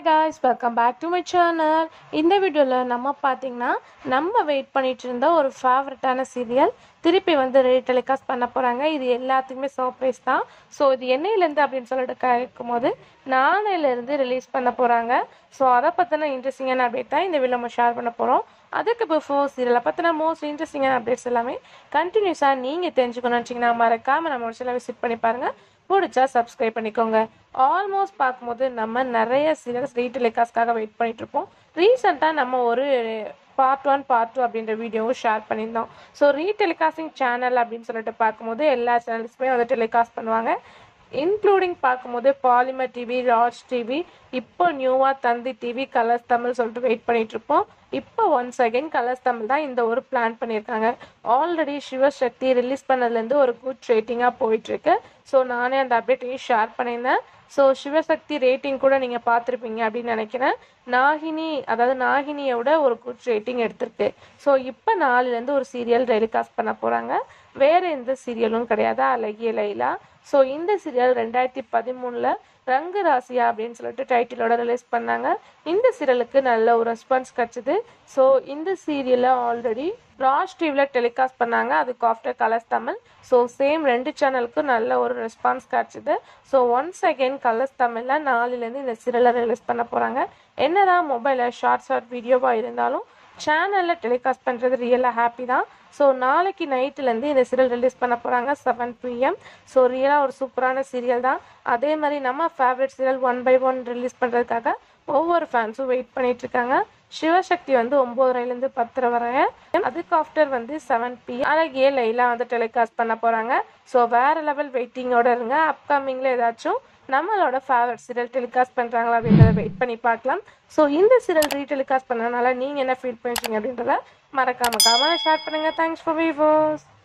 hi guys welcome back to my channel இந்த வீடியோவில் நம்ம பார்த்தீங்கன்னா நம்ம வெயிட் பண்ணிட்டு இருந்த ஒரு ஃபேவரட்டான சீரியல் திருப்பி வந்து ரீடெலிகாஸ்ட் பண்ண போகிறாங்க இது எல்லாத்துக்குமே சர்ப்ரைஸ் தான் ஸோ இது என்னையிலேருந்து அப்படின்னு சொல்லிட்டு கேட்கும் போது நாளையிலேருந்து ரிலீஸ் பண்ண போகிறாங்க ஸோ அதை பற்றின இன்ட்ரெஸ்டிங்கான அப்டேட் தான் இந்த வீடியோ நம்ம ஷேர் பண்ண போகிறோம் அதுக்கு பிஃபோர் சீரியலை பற்றின மோஸ்ட் இன்ட்ரெஸ்டிங்கான அப்டேட்ஸ் எல்லாமே கண்டினியூஸாக நீங்கள் தெரிஞ்சுக்கணும்னு வச்சிங்கன்னா மறக்காமல் நம்ம சேனலை விசிட் பண்ணி பாருங்கள் பிடிச்சா சப்ஸ்கிரைப் பண்ணிக்கோங்க ஆல்மோஸ்ட் பார்க்கும்போது நம்ம நிறைய சீரியல்ஸ் ரீடெலிகாஸ்ட்காக வெயிட் பண்ணிட்டு இருப்போம் ரீசெண்டாக நம்ம ஒரு பார்ட் ஒன் பார்ட் டூ அப்படின்ற வீடியோவும் ஷேர் பண்ணியிருந்தோம் ஸோ ரீடெலிகாஸ்டிங் சேனல் அப்படின்னு சொல்லிட்டு பார்க்கும்போது எல்லா சேனல்ஸுமே வந்து டெலிகாஸ்ட் பண்ணுவாங்க இன்க்ளூடிங் பார்க்கும்போது பாலிமர் டிவி ராஜ் டிவி இப்போ நியூவாக தந்தி டிவி கலர்ஸ் தமிழ் சொல்லிட்டு வெயிட் பண்ணிட்டு இருப்போம் இப்போ ஒன்ஸ் அகைன் கலர்ஸ் தமிழ் தான் இந்த ஒரு பிளான் பண்ணியிருக்காங்க ஆல்ரெடி சிவசக்தி ரிலீஸ் பண்ணதுலேருந்து ஒரு குட் ரேட்டிங்காக போயிட்டுருக்கு ஸோ நானே அந்த அப்டேட்டையும் ஷேர் பண்ணியிருந்தேன் ஸோ சிவசக்தி ரேட்டிங் கூட நீங்கள் பார்த்துருப்பீங்க அப்படின்னு நினைக்கிறேன் நாகினி அதாவது நாகினியோட ஒரு குட் ரேட்டிங் எடுத்திருக்கு ஸோ இப்போ நாலுலேருந்து ஒரு சீரியல் டெலிகாஸ்ட் பண்ண போகிறாங்க வேறு எந்த சீரியலும் கிடையாது அழகிய லைலா ஸோ இந்த சீரியல் ரெண்டாயிரத்தி பதிமூணில் ரங்கு ராசியா அப்படின்னு சொல்லிட்டு டைட்டிலோட ரிலீஸ் பண்ணாங்க இந்த சீரியலுக்கு நல்ல ஒரு ரெஸ்பான்ஸ் கிடச்சிது ஸோ இந்த சீரியலை ஆல்ரெடி ராஜ் டிவியில் டெலிகாஸ்ட் பண்ணாங்க அதுக்கு after Colors Tamil so same ரெண்டு சேனலுக்கும் நல்ல ஒரு ரெஸ்பான்ஸ் கிடச்சிது ஸோ ஒன்ஸ் அகெயின் கலர்ஸ் தமிழில் நாலுலேருந்து இந்த சீரியலை ரிலீஸ் பண்ண போகிறாங்க என்னதான் மொபைலில் ஷார்ட் ஷார்ட் வீடியோவாக இருந்தாலும் சேனலில் டெலிகாஸ்ட் பண்ணுறது ரியலாக ஹாப்பி தான் ஸோ நாளைக்கு நைட்டுலேருந்து இந்த சீரியல் ரிலீஸ் பண்ண போகிறாங்க செவன் பிஎம் ஸோ ரியலாக ஒரு சூப்பரான சீரியல் தான் அதே மாதிரி நம்ம favourite serial one by one release பண்ணுறதுக்காக ஒவ்வொரு ஃபேன்ஸும் வெயிட் பண்ணிட்டு இருக்காங்க சிவசக்தி வந்து ஒம்போதரைலேருந்து பத்தரை வரைய அதுக்கு ஆஃப்டர் வந்து செவன் பி அழகிய லைலா வந்து டெலிகாஸ்ட் பண்ண போகிறாங்க ஸோ வேறு லெவல் வெயிட்டிங்கோட இருங்க அப்கமிங்கில் ஏதாச்சும் நம்மளோட ஃபேவரட் சீரியல் டெலிகாஸ்ட் பண்ணுறாங்களா அப்படின்றத வெயிட் பண்ணி பார்க்கலாம் ஸோ இந்த சீரியல் ரீடெலிகாஸ்ட் பண்ணனால நீங்கள் என்ன ஃபீல் பண்ணிட்டீங்க அப்படின்றத மறக்காம காம ஷேர் பண்ணுங்கள் தேங்க்ஸ் ஃபார் வீவர்ஸ்